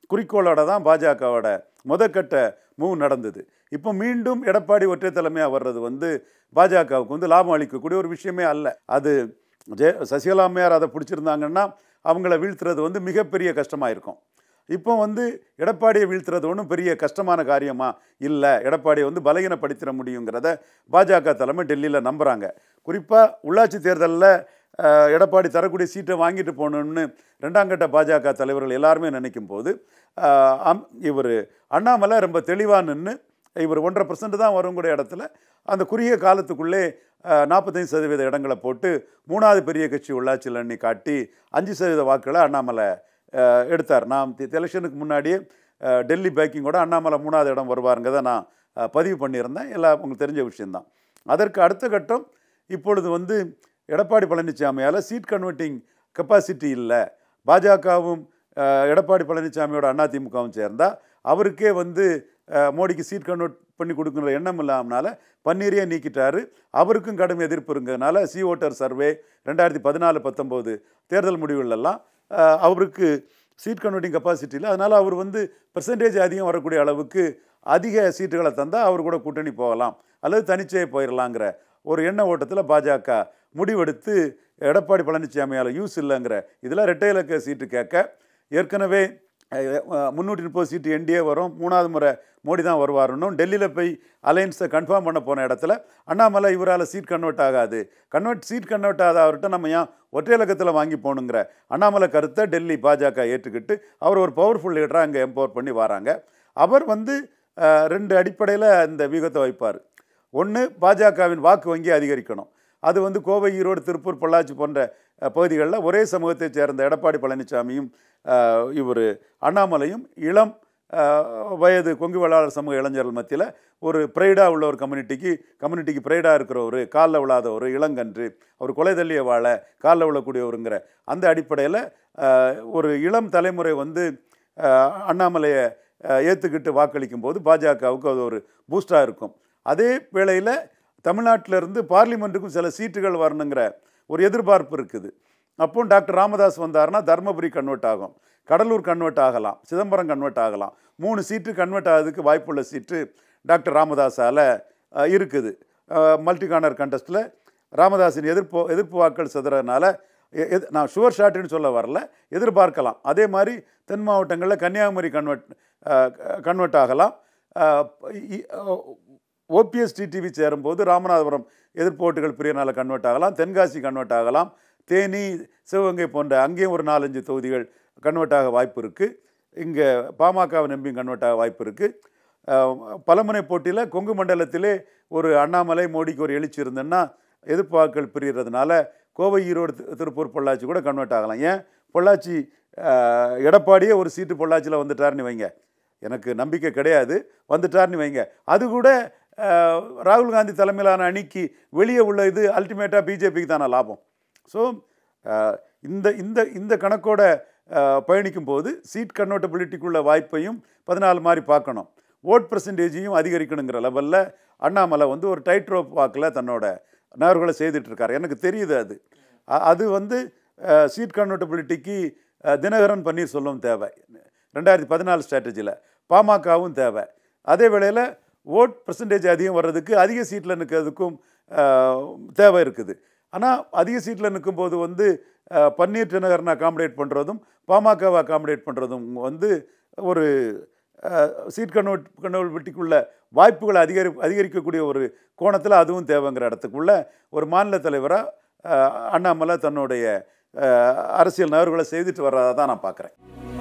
குறிக்கோளோட தான் பாஜகவோட முதற்கட்ட மூவ் நடந்தது இப்போ மீண்டும் எடப்பாடி ஒற்றை தலைமையாக வர்றது வந்து பாஜகவுக்கு வந்து லாபம் அளிக்கக்கூடிய ஒரு விஷயமே அல்ல அது ஜெய சசிகலா அம்மையார் அதை பிடிச்சிருந்தாங்கன்னா அவங்கள வீழ்த்துறது வந்து மிகப்பெரிய கஷ்டமாக இருக்கும் இப்போ வந்து எடப்பாடியை வீழ்த்துறது ஒன்றும் பெரிய கஷ்டமான காரியமா இல்லை எடப்பாடியை வந்து பலகீனப்படுத்திட முடியுங்கிறத பாஜக தலைமை டெல்லியில் நம்புகிறாங்க குறிப்பாக உள்ளாட்சி தேர்தலில் அஹ், எடப்பாடி தரக்கூடிய சீட்டை வாங்கிட்டு போகணுன்னு ரெண்டாம் கட்ட பாஜக தலைவர்கள் எல்லாருமே நினைக்கும் போது இவர் அண்ணாமலை ரொம்ப தெளிவாக நின்று இவர் ஒன்றரை பர்சன்ட் தான் வருங்கிற இடத்துல அந்த குறுகிய காலத்துக்குள்ளே நாற்பத்தைந்து சதவீத இடங்களை போட்டு மூணாவது பெரிய கட்சி உள்ளாட்சியில் எண்ணி காட்டி அஞ்சு சதவீத வாக்குகளை அண்ணாமலை அஹ், எடுத்தார் நான் எலெக்ஷனுக்கு முன்னாடியே அஹ், டெல்லி பேக்கிங்கோட அண்ணாமலை மூணாவது இடம் வருவாருங்கிறத நான் அஹ், பதிவு பண்ணியிருந்தேன் எல்லாம் உங்களுக்கு தெரிஞ்ச விஷயந்தான் அதற்கு அடுத்த கட்டம் இப்பொழுது வந்து எடப்பாடி பழனிசாமியால் சீட் கன்வெர்ட்டிங் கெப்பாசிட்டி இல்லை பாஜகவும் அஹ், எடப்பாடி பழனிசாமியோட அதிமுகவும் சேர்ந்தா அவருக்கே வந்து அஹ், மோடிக்கு சீட் கன்வெர்ட் பண்ணி கொடுக்குற எண்ணம் இல்லாமனால பன்னீரையே நீக்கிட்டாரு அவருக்கும் கடும் எதிர்ப்பு இருந்ததுனால சி ஓட்டர் சர்வே ரெண்டாயிரத்தி பதினாலு பத்தொம்போது தேர்தல் முடிவுகளெல்லாம் அஹ், அவருக்கு சீட் கன்வெர்ட்டிங் கெப்பாசிட்டி இல்லை அதனால் அவர் வந்து பெர்சன்டேஜ் அதிகம் வரக்கூடிய அளவுக்கு அதிக சீட்டுகளை தந்தால் அவர் கூட கூட்டணி போகலாம் அல்லது தனிச்சே போயிடலாங்கிற ஒரு எண்ண ஓட்டத்தில் பாஜக முடிவெடுத்து எடப்பாடி பழனிசாமியால் யூஸ் இல்லைங்கிற இதில் ரெட்டை இலக்க சீட்டு கேட்க ஏற்கனவே முந்நூற்றி முப்பது சீட்டு என்டிஏ வரும் மூணாவது முறை மோடி தான் வருவாருன்னு டெல்லியில் போய் அலையன்ஸை கன்ஃபார்ம் பண்ண போன இடத்துல அண்ணாமலை இவரால் சீட் கன்வெர்ட் ஆகாது கன்வெர்ட் சீட் கன்வெர்ட் ஆகாத அவர்கிட்ட நம்ம ஏன் ஒற்றை இலக்கத்தில் வாங்கி போகணுங்கிற அண்ணாமலை கருத்தை டெல்லி பாஜக ஏற்றுக்கிட்டு அவர் ஒரு பவர்ஃபுல் லீடராக அங்கே எம்பவர் பண்ணி வராங்க அவர் வந்து அஹ், ரெண்டு அடிப்படையில் இந்த வியூகத்தை வைப்பார் ஒன்று பாஜகவின் வாக்கு வங்கி அதிகரிக்கணும் அது வந்து கோவை ஈரோடு திருப்பூர் பொள்ளாச்சி போன்ற அஹ், பகுதிகளில் ஒரே சமூகத்தைச் சேர்ந்த எடப்பாடி பழனிசாமியும் இவர் அண்ணாமலையும் இளம் அஹ், வயது கொங்கு வேளாளர் சமூக இளைஞர்கள் மத்தியில் ஒரு ப்ரைடாக உள்ள ஒரு கம்யூனிட்டிக்கு கம்யூனிட்டிக்கு ப்ரைடாக இருக்கிற ஒரு காலில் விழாத ஒரு இளங்கன்று அவர் கொலை தள்ளிய வாழ காலில் விழக்கூடியவருங்கிற அந்த அடிப்படையில் ஒரு இளம் தலைமுறை வந்து அஹ், அண்ணாமலையை அஹ், ஏற்றுக்கிட்டு வாக்களிக்கும் போது பாஜகவுக்கு அது ஒரு பூஸ்டாக இருக்கும் அதே வேளையில் தமிழ்நாட்டில இருந்து பார்லிமெண்ட்டுக்கும் சில சீட்டுகள் வரணுங்கிற ஒரு எதிர்பார்ப்பு இருக்குது அப்போ டாக்டர் ராமதாஸ் வந்தாருன்னா தர்மபுரி கன்வெர்ட் ஆகும் கடலூர் கன்வெர்ட் ஆகலாம் சிதம்பரம் கன்வெர்ட் ஆகலாம் மூணு சீட்டு கன்வெர்ட் ஆகிறதுக்கு வாய்ப்புள்ள சீட்டு டாக்டர் ராமதாஸால் இருக்குது மல்டி கார்னர் கண்டஸ்ட்டில் ராமதாஸின் எதிர்ப்பு எதிர்ப்பு வாக்கள் சிதறதுனால எ- எது- நான் ஷுவர் ஷாட்டுன்னு சொல்ல வரல எதிர்பார்க்கலாம் அதே மாதிரி தென் மாவட்டங்களில் கன்னியாகுமரி கன்வெர்ட் கன்வெர்ட் ஆகலாம் ஓபிஎஸ் டிடிவி சேரும்போது ராமநாதபுரம் எதிர்ப்பு ஓட்டுகள் பிரியனால கன்வெர்ட் ஆகலாம் தென்காசி கன்வெர்ட் ஆகலாம் தேனி சிவகங்கை போன்ற அங்கேயும் ஒரு நாலஞ்சு தொகுதிகள் கன்வெர்ட் ஆக வாய்ப்பு இருக்குது இங்கே பாமகவை நம்பியும் கன்வெர்ட் ஆக வாய்ப்பு இருக்குது பலமுனை போட்டியில் கொங்கு மண்டலத்திலே ஒரு அண்ணாமலை மோடிக்கு ஒரு எழுச்சி இருந்ததுன்னா எதிர்ப்பு வாக்குகள் பிரியறதுனால கோவை ஈரோடு தி- திருப்பூர் பொள்ளாச்சி கூட கன்வெர்ட் ஆகலாம் ஏன் பொள்ளாச்சி அஹ், எடப்பாடியே ஒரு சீட்டு பொள்ளாச்சியில் வந்துட்டாருன்னு வைங்க எனக்கு நம்பிக்கை கிடையாது வந்துட்டார்னு வைங்க அது கூட அஹ், ராகுல் காந்தி தலைமையிலான அணிக்கு வெளியே உள்ள இது அல்டிமேட்டாக பிஜேபிக்கு தானே லாபம் ஸோ இந்த இந்த இந்த கணக்கோட அஹ், பயணிக்கும் போது சீட் கன்வெர்டபிலிட்டிக்குள்ள வாய்ப்பையும் பதினாலு மாதிரி பார்க்கணும் ஓட் பர்சன்டேஜையும் அதிகரிக்கணுங்கிற லெவலில் அண்ணாமலை வந்து ஒரு டைட் ரோப் வாக்கில் தன்னோட நகர்வுகளை செய்துட்டு இருக்காரு எனக்கு தெரியுது அது அ- அது வந்து சீட் கன்வெர்டபிலிட்டிக்கு தினகரன் பன்னீர்செல்வம் தேவை ரெண்டாயிரத்தி பதினாலு ஸ்ட்ராட்டஜியில் பாமகவும் தேவை அதே வேளையில் ஓட் பர்சன்டேஜ் அதிகம் வர்றதுக்கு அதிக சீட்டில் நிற்கிறதுக்கும் அஹ், தேவை இருக்குது ஆனால் அதிக சீட்டில் நிற்கும்போது வந்து அஹ், பன்னீர் தினகரனை அகாமடேட் பண்ணுறதும் பாமகவை அகாமடேட் பண்ணுறதும் வந்து ஒரு சீட் கன்வெர்ட் கன்வெர்ட்டிக்குள்ள வாய்ப்புகளை அதிகரி அதிகரிக்கக்கூடிய ஒரு கோணத்தில் அதுவும் தேவைங்கிற இடத்துக்குள்ள ஒரு மாநில தலைவராக அண்ணாமலை தன்னுடைய அஹ், அரசியல் நகர்வுகளை செய்துட்டு வர்றதா தான் நான் பார்க்குறேன்